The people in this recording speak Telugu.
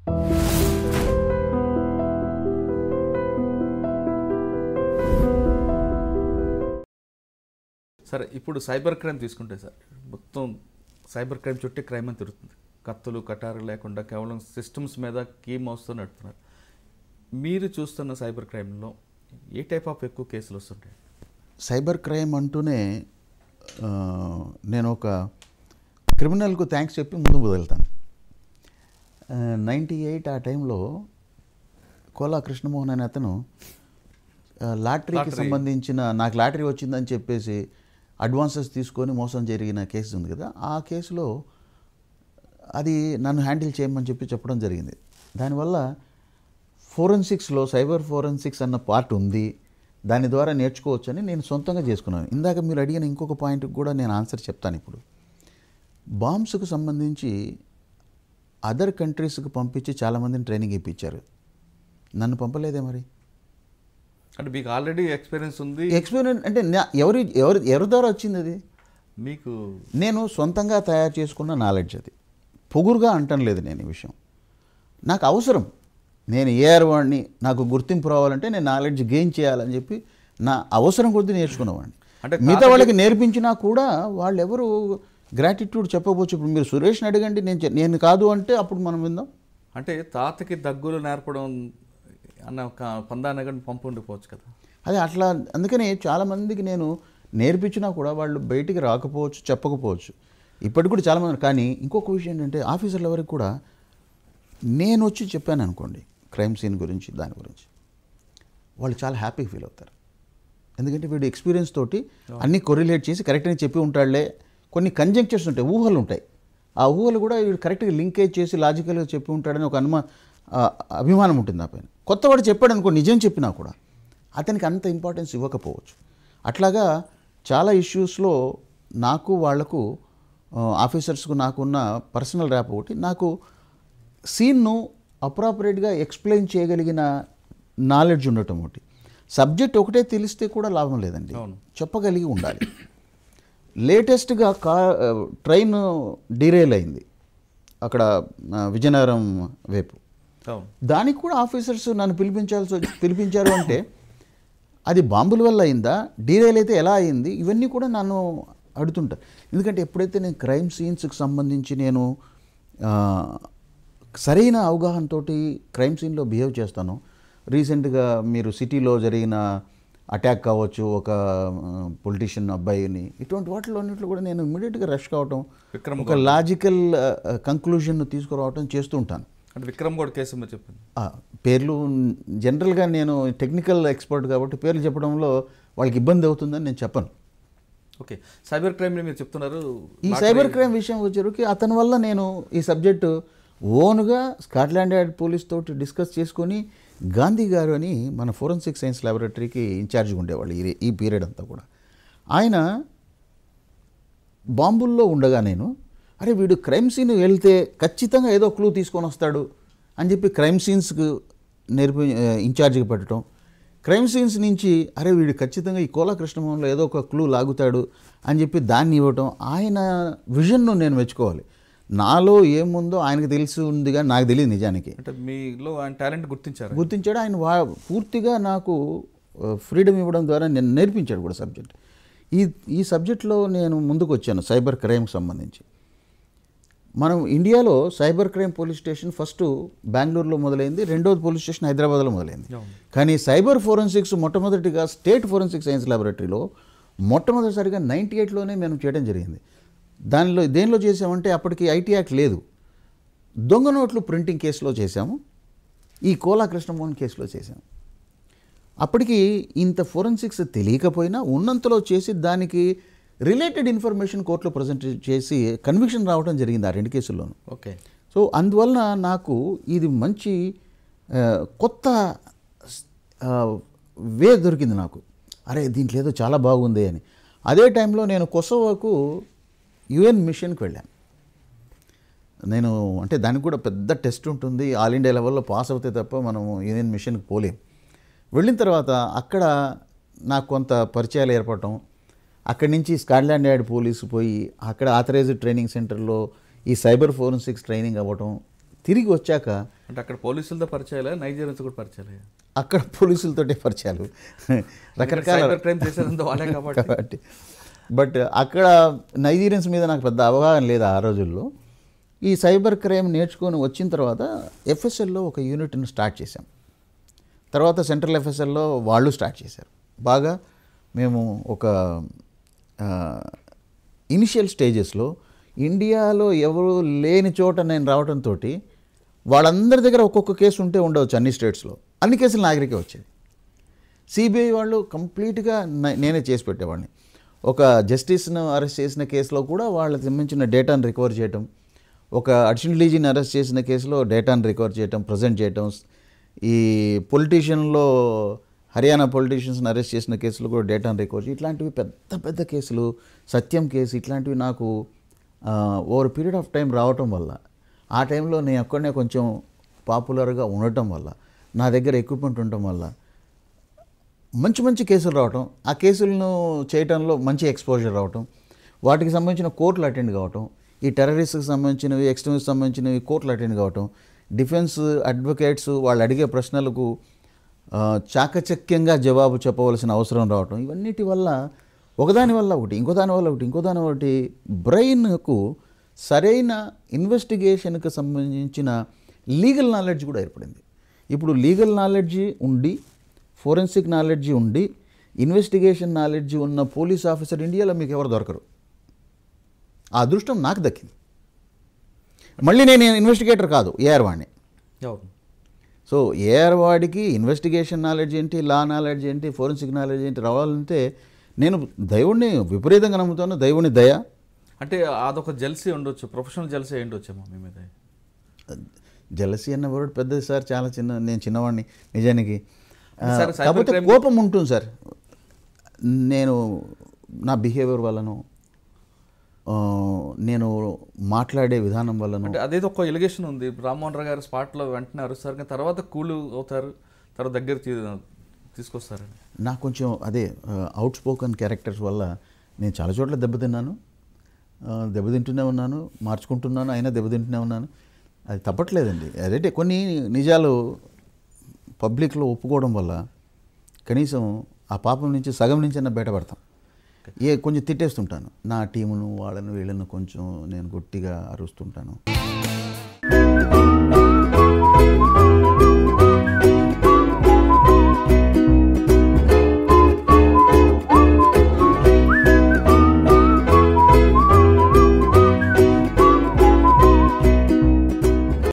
సరే ఇప్పుడు సైబర్ క్రైమ్ తీసుకుంటే సార్ మొత్తం సైబర్ క్రైమ్ చుట్టే క్రైమ్ అని తిరుగుతుంది కత్తులు కటారు లేకుండా కేవలం సిస్టమ్స్ మీద కీ మౌస్తో నడుపుతున్నారు మీరు చూస్తున్న సైబర్ క్రైమ్లో ఏ టైప్ ఆఫ్ ఎక్కువ కేసులు వస్తుంటాయి సైబర్ క్రైమ్ అంటూనే ఆ, నేను ఒక క్రిమినల్కు థ్యాంక్స్ చెప్పి ముందు వదులుతాను నైంటీ ఎయిట్ ఆ టైంలో కోలా కృష్ణమోహన్ అనే అతను ఆ, లాటరీకి లాటరీ. సంబంధించిన నాకు లాటరీ వచ్చిందని చెప్పేసి అడ్వాన్సెస్ తీసుకొని మోసం జరిగిన కేసు ఉంది కదా ఆ కేసులో అది నన్ను హ్యాండిల్ చేయమని చెప్పి చెప్పడం జరిగింది దానివల్ల ఫోరెన్సిక్స్లో సైబర్ ఫోరెన్సిక్స్ అన్న పార్ట్ ఉంది దాని ద్వారా నేర్చుకోవచ్చని నేను సొంతంగా చేసుకున్నాను ఇందాక మీరు అడిగిన ఇంకొక పాయింట్కి కూడా నేను ఆన్సర్ చెప్తాను ఇప్పుడు బాంబ్స్కు సంబంధించి అదర్ కంట్రీస్కి పంపించి చాలామందిని ట్రైనింగ్ ఇప్పించారు నన్ను పంపలేదే మరి అంటే మీకు ఆల్రెడీ ఎక్స్పీరియన్స్ ఉంది ఎక్స్పీరియన్స్ అంటే నా- ఎవరి ఎవరి ఎవరి ద్వారా వచ్చింది అది మీకు నేను సొంతంగా తయారు చేసుకున్న నాలెడ్జ్ అది పొగురుగా అంటం లేదు నేను ఈ విషయం నాకు అవసరం నేను ఏఆర్ వాడిని నాకు గుర్తింపు రావాలంటే నేను నాలెడ్జ్ గెయిన్ చేయాలని చెప్పి నా అవసరం కొద్దీ నేర్చుకున్నవాడిని అంటే మిగతా వాళ్ళకి నేర్పించినా కూడా వాళ్ళు ఎవరు గ్రాటిట్యూడ్ చెప్పవచ్చు ఇప్పుడు మీరు సురేష్ని అడగండి నేను చె- నేను కాదు అంటే అప్పుడు మనం విందాం అంటే తాతకి దగ్గులు నేర్పడం అన్న ఒక పందాన్ని కానీ పంపు ఉండిపోవచ్చు కదా అదే అట్లా అందుకని చాలామందికి నేను నేర్పించినా కూడా వాళ్ళు బయటికి రాకపోవచ్చు చెప్పకపోవచ్చు ఇప్పటికి కూడా చాలామంది కానీ ఇంకొక విషయం ఏంటంటే ఆఫీసర్ల వరకు కూడా నేను వచ్చి చెప్పాను అనుకోండి క్రైమ్ సీన్ గురించి దాని గురించి వాళ్ళు చాలా హ్యాపీగా ఫీల్ అవుతారు ఎందుకంటే వీడు ఎక్స్పీరియన్స్ తోటి అన్నీ కొరిలేట్ చేసి కరెక్ట్గా చెప్పి ఉంటాడులే కొన్ని కంజంక్చర్స్ ఉంటాయి ఊహలు ఉంటాయి ఆ ఊహలు కూడా వీడు కరెక్ట్గా లింకేజ్ చేసి లాజికల్గా చెప్పి ఉంటాడని ఒక అనుమా ఆ, అభిమానం ఉంటుంది నా పైన కొత్తవాడు చెప్పాడు అనుకో నిజం చెప్పినా కూడా అతనికి అంత ఇంపార్టెన్స్ ఇవ్వకపోవచ్చు అట్లాగా చాలా ఇష్యూస్లో నాకు వాళ్లకు ఆఫీసర్స్కు నాకున్న పర్సనల్ ర్యాప్ ఒకటి నాకు సీన్ను అప్రాపరేట్గా ఎక్స్ప్లెయిన్ చేయగలిగిన నాలెడ్జ్ ఉండటం ఒకటి సబ్జెక్ట్ ఒకటే తెలిస్తే కూడా లాభం లేదండి అవును. చెప్పగలిగి ఉండాలి లేటెస్ట్గా కా ట్రైన్ డీరైల్ అయింది అక్కడ ఆ, విజయనగరం వైపు అవును దానికి కూడా ఆఫీసర్స్ నన్ను పిలిపించాల్సి వచ్చి- పిలిపించారు అంటే అది బాంబుల వల్ల అయిందా డీరైల్ అయితే ఎలా అయింది ఇవన్నీ కూడా నన్ను అడుగుతుంటా ఎందుకంటే ఎప్పుడైతే నేను క్రైమ్ సీన్స్కి సంబంధించి నేను ఆ, సరైన అవగాహనతోటి క్రైమ్ సీన్లో బిహేవ్ చేస్తాను రీసెంట్గా మీరు సిటీలో జరిగిన అటాక్ కావచ్చు ఒక పొలిటీషియన్ అబ్బాయిని ఇటువంటి వాటిలో అన్నింటిలో కూడా నేను ఇమ్మీడియట్గా రష్ కావటం విక్రమ్ ఒక లాజికల్ కంక్లూజన్ తీసుకురావటం చేస్తూ ఉంటాను అంటే విక్రమ్ కూడా కేసు మీరు చెప్పింది ఆ, పేర్లు జనరల్గా నేను టెక్నికల్ ఎక్స్పర్ట్ కాబట్టి పేర్లు చెప్పడంలో వాళ్ళకి ఇబ్బంది అవుతుందని నేను చెప్పను ఓకే సైబర్ క్రైమ్ని మీరు చెప్తున్నారు ఈ సైబర్ క్రైమ్ విషయం వచ్చేసరికి అతని వల్ల నేను ఈ సబ్జెక్టు ఓన్గా స్కాట్లాండ్ యార్డ్ పోలీస్ తోటి డిస్కస్ చేసుకొని గాంధీ గారు అని మన ఫోరెన్సిక్ సైన్స్ ల్యాబొరేటరీకి ఇన్ఛార్జ్గా ఉండేవాళ్ళు ఈ ఈ పీరియడ్ అంతా కూడా ఆయన బాంబుల్లో ఉండగా నేను అరే వీడు క్రైమ్ సీన్ వెళ్తే ఖచ్చితంగా ఏదో క్లూ తీసుకొని వస్తాడు అని చెప్పి క్రైమ్ సీన్స్కి నేర్పి ఇన్ఛార్జ్గా పెట్టడం క్రైమ్ సీన్స్ నుంచి అరే వీడు ఖచ్చితంగా ఈ కోలా కృష్ణమోహన్లో ఏదో ఒక క్లూ లాగుతాడు అని చెప్పి దాన్ని ఇవ్వటం ఆయన విజన్ను నేను మెచ్చుకోవాలి నాలో ఏముందో ఆయనకు తెలిసి ఉంది కానీ నాకు తెలియదు నిజానికి అంటే మీలో ఆయన టాలెంట్ గుర్తించారు గుర్తించాడు ఆయన వా పూర్తిగా నాకు ఫ్రీడమ్ ఇవ్వడం ద్వారా నేను నేర్పించాడు కూడా సబ్జెక్ట్ ఈ ఈ సబ్జెక్ట్లో నేను ముందుకు వచ్చాను సైబర్ క్రైమ్కి సంబంధించి మనం ఇండియాలో cyber crime police station first బెంగళూరులో మొదలైంది రెండోది పోలీస్ స్టేషన్ హైదరాబాద్లో మొదలైంది అవును. కానీ సైబర్ ఫోరెన్సిక్స్ మొట్టమొదటిగా స్టేట్ ఫోరెన్సిక్ సైన్స్ ల్యాబొరేటరీలో మొట్టమొదటిసారిగా నైంటీ ఎయిట్లోనే మేము చేయడం జరిగింది దానిలో దేనిలో చేసామంటే అప్పటికి ఐటీ యాక్ట్ లేదు దొంగ నోట్లు ప్రింటింగ్ కేసులో చేశాము ఈ కోలా కృష్ణమోహన్ కేసులో చేశాము అప్పటికి ఇంత ఫోరెన్సిక్స్ తెలియకపోయినా ఉన్నంతలో చేసి దానికి రిలేటెడ్ ఇన్ఫర్మేషన్ కోర్టులో ప్రజెంట్ చేసి కన్విక్షన్ రావడం జరిగింది ఆ రెండు కేసుల్లోనూ ఓకే సో అందువలన నాకు ఇది మంచి ఆ, కొత్త ఆ, వే దొరికింది నాకు అరే దీంట్లో ఏదో చాలా బాగుంది అని అదే టైంలో నేను కొసోవాకు యుఎన్ మిషన్కి వెళ్ళాను నేను అంటే దానికి కూడా పెద్ద టెస్ట్ ఉంటుంది ఆల్ ఇండియా లెవెల్లో పాస్ అవుతే తప్ప మనము యుఎన్ మిషన్కి పోలేం వెళ్ళిన తర్వాత అక్కడ నాకు కొంత పరిచయాలు ఏర్పడటం అక్కడి నుంచి స్కాట్లాండ్ యార్డ్ పోలీసు పోయి అక్కడ ఆథరైజ్డ్ ట్రైనింగ్ సెంటర్లో ఈ సైబర్ ఫోరెన్సిక్స్ ట్రైనింగ్ అవ్వటం తిరిగి వచ్చాక అంటే అక్కడ పోలీసులతో పరిచయాలే నైజీరియన్స్ కూడా పరిచయాలే అక్కడ పోలీసులతోటే పరిచయాలు రకరకాల సైబర్ క్రైమ్ చేసేదంతా వాళ్ళే కాబట్టి కాబట్టి బట్ అక్కడ నైజీరియన్స్ మీద నాకు పెద్ద అవగాహన లేదు ఆ రోజుల్లో ఈ సైబర్ క్రైమ్ నేర్చుకొని వచ్చిన తర్వాత ఎఫ్ఎస్ఎల్లో ఒక యూనిట్ని స్టార్ట్ చేశాం తర్వాత సెంట్రల్ ఎఫ్ఎస్ఎల్లో వాళ్ళు స్టార్ట్ చేశారు బాగా మేము ఒక ఇనిషియల్ స్టేజెస్లో ఇండియాలో ఎవరు లేని చోట నేను రావడంతో వాళ్ళందరి దగ్గర ఒక్కొక్క కేసు ఉంటే ఉండవచ్చు అన్ని స్టేట్స్లో అన్ని కేసులు నా దగ్గరికే వచ్చేది సిబిఐ వాళ్ళు కంప్లీట్గా న- నేనే చేసి పెట్టేవాడిని ఒక జస్టిస్ను అరెస్ట్ చేసిన కేసులో కూడా వాళ్ళకి సంబంధించిన డేటాను రికవర్ చేయటం ఒక అడిషనల్ డీజీని అరెస్ట్ చేసిన కేసులో డేటాను రికవర్ చేయటం ప్రజెంట్ చేయటం ఈ పొలిటీషియన్లో హర్యానా పొలిటీషియన్స్ని అరెస్ట్ చేసిన కేసులు కూడా డేటాను రికవర్ చేయడం ఇట్లాంటివి పెద్ద పెద్ద కేసులు సత్యం కేసు ఇట్లాంటివి నాకు ఓవర్ పీరియడ్ ఆఫ్ టైం రావటం వల్ల ఆ టైంలో నేను అక్కడనే కొంచెం పాపులర్గా ఉండటం వల్ల నా దగ్గర ఎక్విప్మెంట్ ఉండటం వల్ల మంచి మంచి కేసులు రావటం ఆ కేసులను చేయటంలో మంచి ఎక్స్పోజర్ రావటం వాటికి సంబంధించిన కోర్టులు అటెండ్ కావటం ఈ టెర్రరిస్ట్కి సంబంధించినవి ఎక్స్ట్రీమిస్ట్ సంబంధించినవి కోర్టులు అటెండ్ కావటం డిఫెన్స్ అడ్వకేట్స్ వాళ్ళు అడిగే ప్రశ్నలకు ఆ, చాకచక్యంగా జవాబు చెప్పవలసిన అవసరం రావటం ఇవన్నిటి వల్ల ఒకదాని వల్ల ఒకటి ఇంకో దాని వల్ల ఒకటి ఇంకో దాని ఒకటి బ్రెయిన్కు సరైన ఇన్వెస్టిగేషన్కి సంబంధించిన లీగల్ నాలెడ్జ్ కూడా ఏర్పడింది ఇప్పుడు లీగల్ నాలెడ్జ్ ఉండి ఫోరెన్సిక్ నాలెడ్జ్ ఉండి ఇన్వెస్టిగేషన్ నాలెడ్జ్ ఉన్న పోలీస్ ఆఫీసర్ ఇండియాలో మీకు ఎవరు దొరకరు ఆ అదృష్టం నాకు దక్కింది మళ్ళీ నేను ఇన్వెస్టిగేటర్ కాదు ఏఆర్ వాడిని అవును సో ఏఆర్ వాడికి ఇన్వెస్టిగేషన్ నాలెడ్జ్ ఏంటి లా నాలెడ్జ్ ఏంటి ఫోరెన్సిక్ నాలెడ్జ్ ఏంటి రావాలంటే నేను దైవుడిని విపరీతంగా నమ్ముతాను దైవుని దయ అంటే అదొక జెల్సీ ఉండొచ్చు ప్రొఫెషనల్ జెల్సీ ఏంటి వచ్చేమో మీ మీద జలసి అన్న వర్డ్ పెద్దది సార్ చాలా చిన్న నేను చిన్నవాడిని నిజానికి ఆ, సార్, cyber కాకపోతే crime- కోపం ఉంటుంది సార్ నేను నా బిహేవియర్ వల్లను ఆ, నేను మాట్లాడే విధానం వల్లను అంటే అదేదో ఒక ఎలిగేషన్ ఉంది రామ్మోహన్ రావు గారు స్పాట్లో వెంటనే అరుస్తారు కానీ తర్వాత కూల్ అవుతారు తర్వాత దగ్గర తీ- తీసుకొస్తారని నాకు కొంచెం అదే అవుట్ స్పోకన్ క్యారెక్టర్స్ వల్ల నేను చాలా చోట్ల దెబ్బతిన్నాను ఆ, దెబ్బతింటూనే ఉన్నాను మార్చుకుంటున్నాను అయినా దెబ్బతింటూనే ఉన్నాను అది తప్పట్లేదండి అదే కొన్ని నిజాలు పబ్లిక్లో ఒప్పుకోవడం వల్ల కనీసం ఆ పాపం నుంచి సగం నుంచి బయటపడతాం ఏ కొంచెం తిట్టేస్తుంటాను నా టీమును వాళ్ళను వీళ్ళను కొంచెం నేను గట్టిగా అరుస్తుంటాను